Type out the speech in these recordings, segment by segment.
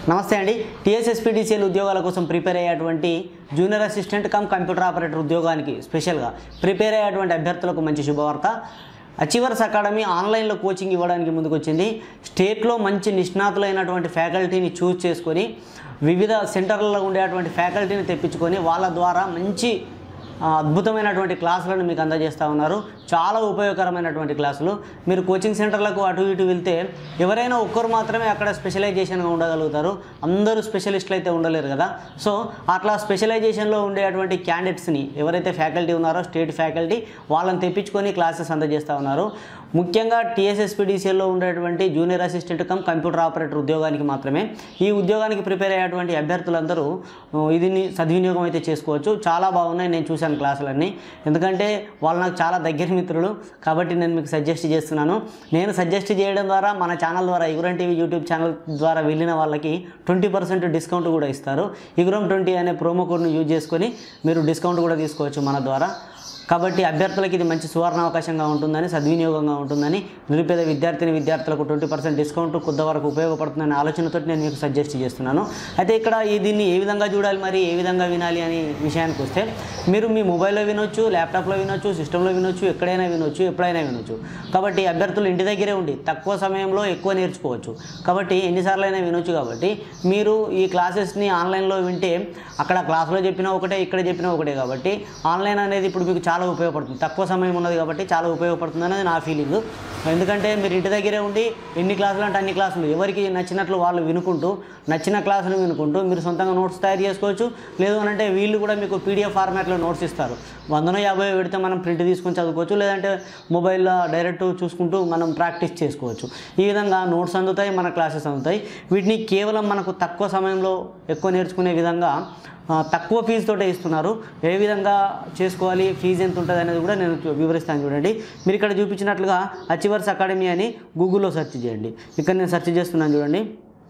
నమస్తే అండి టీఎస్ఎస్పీడీసీఎల్ ఉద్యోగాల కోసం ప్రిపేర్ అయ్యేటువంటి junior assistant cum computer operator ఉద్యోగానికి స్పెషల్గా ప్రిపేర్ అయ్యేటువంటి అభ్యర్థులకు మంచి శుభవార్త అచీవర్స్ అకాడమీ ఆన్లైన్లో కోచింగ్ ఇవ్వడానికి ముందుకొచ్చింది స్టేట్లో మంచి నిష్ణాతులైనటువంటి ఫ్యాకల్టీని చూస్ చేసుకొని వివిధ సెంటర్లలో ఉండేటువంటి ఫ్యాకల్టీని తెప్పించుకొని వాళ్ళ ద్వారా మంచి ఆ, అద్భుతమైనటువంటి క్లాసులను మీకు అందజేస్తూ ఉన్నారు చాలా ఉపయోగకరమైనటువంటి క్లాసులు మీరు కోచింగ్ సెంటర్లకు అటు ఇటు వెళ్తే ఎవరైనా ఒక్కరు మాత్రమే అక్కడ స్పెషలైజేషన్గా ఉండగలుగుతారు అందరూ స్పెషలిస్టులు అయితే ఉండలేరు కదా సో అట్లా స్పెషలైజేషన్లో ఉండేటువంటి క్యాండిడేట్స్ని ఎవరైతే ఫ్యాకల్టీ ఉన్నారో స్టేట్ ఫ్యాకల్టీ వాళ్ళని తెప్పించుకొని క్లాసెస్ అందజేస్తూ ఉన్నారు ముఖ్యంగా టీఎస్ఎస్పీడీసీఎల్లో ఉండేటువంటి junior assistant cum computer operator ఉద్యోగానికి మాత్రమే ఈ ఉద్యోగానికి ప్రిపేర్ అయ్యేటువంటి అభ్యర్థులందరూ ఆ, ఇదిని సద్వినియోగం అయితే చేసుకోవచ్చు చాలా బాగున్నాయి నేను చూశాను క్లాసులన్నీ ఎందుకంటే వాళ్ళు నాకు చాలా దగ్గర మిత్రులు కాబట్టి నేను మీకు సజెస్ట్ చేస్తున్నాను నేను సజెస్ట్ చేయడం ద్వారా మన ఛానల్ ద్వారా ఇగురం టీవీ యూట్యూబ్ ఛానల్ ద్వారా వెళ్ళిన వాళ్ళకి ట్వంటీ పర్సెంట్ డిస్కౌంట్ కూడా ఇస్తారు ఇగురం ట్వంటీ అనే ప్రోమో కోడ్ను యూజ్ చేసుకొని మీరు డిస్కౌంట్ కూడా తీసుకోవచ్చు మన ద్వారా కాబట్టి అభ్యర్థులకు ఇది మంచి సువర్ణ అవకాశంగా ఉంటుందని సద్వినియోగంగా ఉంటుందని నిరుపేద విద్యార్థిని విద్యార్థులకు ట్వంటీ పర్సెంట్ డిస్కౌంట్ కొంతవరకు ఉపయోగపడుతుందనే ఆలోచనతో నేను మీకు సజెస్ట్ చేస్తున్నాను అయితే ఇక్కడ ఈ దీన్ని ఏ విధంగా చూడాలి మరి ఏ విధంగా వినాలి అనే విషయానికి వస్తే మీరు మీ మొబైల్లో వినొచ్చు ల్యాప్టాప్లో వినొచ్చు సిస్టంలో వినొచ్చు ఎక్కడైనా వినొచ్చు ఎప్పుడైనా వినొచ్చు కాబట్టి అభ్యర్థులు ఇంటి దగ్గరే ఉండి తక్కువ సమయంలో ఎక్కువ నేర్చుకోవచ్చు కాబట్టి ఎన్నిసార్లు అయినా వినొచ్చు కాబట్టి మీరు ఈ క్లాసెస్ని ఆన్లైన్లో వింటే అక్కడ క్లాస్లో చెప్పినా ఒకటే ఇక్కడ చెప్పినా ఒకటే కాబట్టి ఆన్లైన్ అనేది ఇప్పుడు మీకు చాలా ఉపయోగపడుతుంది తక్కువ సమయం ఉన్నది కాబట్టి చాలా ఉపయోగపడుతుంది అనేది నా ఫీలింగ్ ఎందుకంటే మీరు ఇంటి దగ్గరే ఉండి ఎన్ని క్లాసులు అంటే అన్ని క్లాసులు ఎవరికి నచ్చినట్లు వాళ్ళు వినుకుంటూ నచ్చిన క్లాసులు వినుకుంటూ మీరు సొంతంగా నోట్స్ తయారు చేసుకోవచ్చు లేదు అని అంటే వీళ్ళు కూడా మీకు పీడిఎఫ్ ఫార్మాట్లో నోట్స్ ఇస్తారు వందనో యాభై పెడితే మనం ప్రింట్ తీసుకొని చదువుకోవచ్చు లేదంటే మొబైల్లో డైరెక్ట్ చూసుకుంటూ మనం ప్రాక్టీస్ చేసుకోవచ్చు ఈ విధంగా నోట్స్ అందుతాయి మన క్లాసెస్ అందుతాయి వీటిని కేవలం మనకు తక్కువ సమయంలో ఎక్కువ నేర్చుకునే విధంగా ఆ, తక్కువ ఫీజుతోటే ఇస్తున్నారు ఏ విధంగా చేసుకోవాలి ఫీజు ఎంత ఉంటుంది అనేది కూడా నేను చూ- వివరిస్తాను చూడండి మీరు ఇక్కడ చూపించినట్లుగా అచివర్స్ అకాడమీ అని గూగుల్లో సెర్చ్ చేయండి ఇక్కడ నేను సెర్చ్ చేస్తున్నాను చూడండి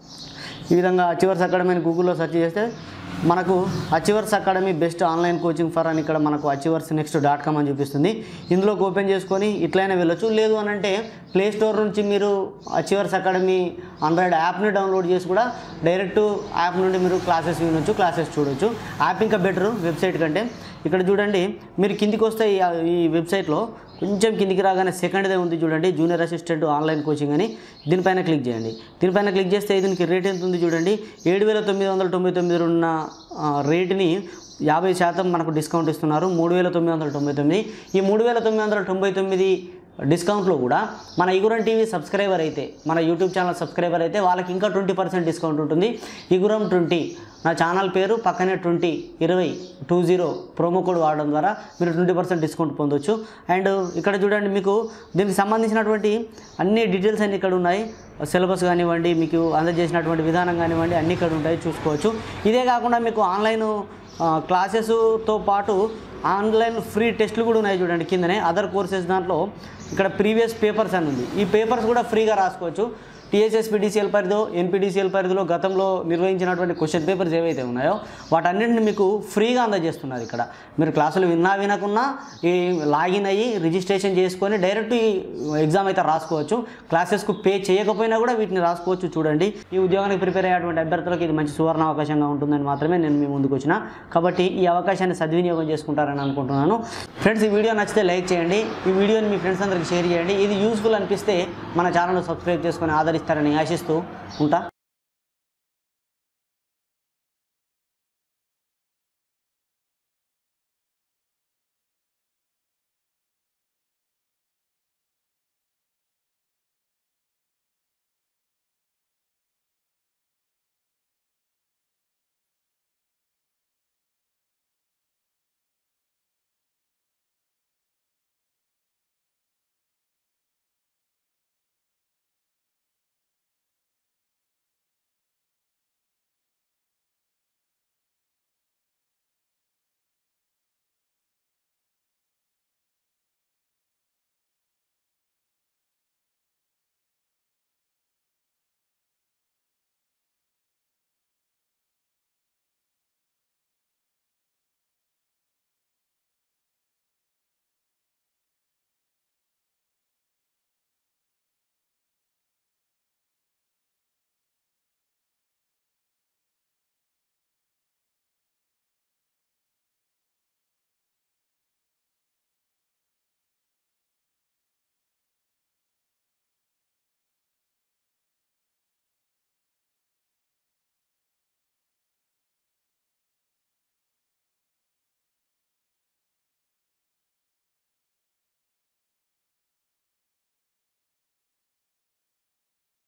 ఈ విధంగా అచివర్స్ అకాడమీ అని గూగుల్లో సెర్చ్ చేస్తే మనకు achievers academy best online coaching for అని ఇక్కడ మనకు అచివర్స్ నెక్స్ట్ డాట్ కామ్ అని చూపిస్తుంది ఇందులోకి ఓపెన్ చేసుకొని ఇట్లయినా వెళ్ళొచ్చు లేదు అని అంటే ప్లే స్టోర్ నుంచి మీరు అచివర్స్ అకాడమీ ఆండ్రాయిడ్ యాప్ని డౌన్లోడ్ చేసి కూడా డైరెక్ట్ యాప్ నుండి మీరు క్లాసెస్ వినొచ్చు క్లాసెస్ చూడొచ్చు యాప్ ఇంకా బెటర్ వెబ్సైట్ కంటే ఇక్కడ చూడండి మీరు కిందికి వస్తే ఈ ఈ వెబ్సైట్లో కొంచెం కిందికి రాగానే సెకండ్దే ఉంది చూడండి జూనియర్ అసిస్టెంట్ ఆన్లైన్ కోచింగ్ అని దీనిపైన క్లిక్ చేయండి దీనిపైన క్లిక్ చేస్తే దీనికి రేట్ ఎంత ఉంది చూడండి ఏడు వేల తొమ్మిది వందల తొంభై తొమ్మిది ఉన్న ఆ, రేటుని యాభై శాతం మనకు డిస్కౌంట్ ఇస్తున్నారు మూడు వేల తొమ్మిది వందల తొంభై తొమ్మిది ఈ మూడు వేల తొమ్మిది వందల తొంభై తొమ్మిది డిస్కౌంట్లో కూడా మన ఇగురం టీవీ సబ్స్క్రైబర్ అయితే మన యూట్యూబ్ ఛానల్ సబ్స్క్రైబర్ అయితే వాళ్ళకి ఇంకా ట్వంటీ పర్సెంట్ డిస్కౌంట్ ఉంటుంది ఇగురం ట్వంటీ నా ఛానల్ పేరు పక్కనే ట్వంటీ ఇరవై టూ జీరో ప్రోమో కోడ్ వాడడం ద్వారా మీరు ట్వంటీ పర్సెంట్ డిస్కౌంట్ పొందొచ్చు అండ్ ఇక్కడ చూడండి మీకు దీనికి సంబంధించినటువంటి అన్ని డీటెయిల్స్ అన్ని ఇక్కడ ఉన్నాయి సిలబస్ కానివ్వండి మీకు అందజేసినటువంటి విధానం కానివ్వండి అన్నీ ఇక్కడ ఉంటాయి చూసుకోవచ్చు ఇదే కాకుండా మీకు ఆన్లైన్ క్లాసెస్తో పాటు ఆన్లైన్ ఫ్రీ టెస్ట్లు కూడా ఉన్నాయి చూడండి కిందనే అదర్ కోర్సెస్ దాంట్లో ఇక్కడ ప్రీవియస్ పేపర్స్ అని ఉంది ఈ పేపర్స్ కూడా ఫ్రీగా రాసుకోవచ్చు టీఎస్ఎస్పీడీసీఎల్ పరిధిలో ఎన్పీడీసీఎల్ పరిధిలో గతంలో నిర్వహించినటువంటి క్వశ్చన్ పేపర్స్ ఏవైతే ఉన్నాయో వాటన్నింటిని మీకు ఫ్రీగా అందజేస్తున్నారు ఇక్కడ మీరు క్లాసులు విన్నా వినకున్నా ఈ లాగిన్ అయ్యి రిజిస్ట్రేషన్ చేసుకొని డైరెక్ట్ ఈ ఎగ్జామ్ అయితే రాసుకోవచ్చు క్లాసెస్కు పే చేయకపోయినా కూడా వీటిని రాసుకోవచ్చు చూడండి ఈ ఉద్యోగానికి ప్రిపేర్ అయ్యేటువంటి అభ్యర్థులకు ఇది మంచి సువర్ణ అవకాశంగా ఉంటుందని మాత్రమే నేను మీ ముందుకు వచ్చిన కాబట్టి ఈ అవకాశాన్ని సద్వినియోగం చేసుకుంటారని అనుకుంటున్నాను ఫ్రెండ్స్ ఈ వీడియో నచ్చితే లైక్ చేయండి ఈ వీడియోని మీ ఫ్రెండ్స్ అందరికి షేర్ చేయండి ఇది యూస్ఫుల్ అనిపిస్తే మన ఛానల్ సబ్స్క్రైబ్ చేసుకొని ఆదరిస్తారని ఆశిస్తూ ఉంటా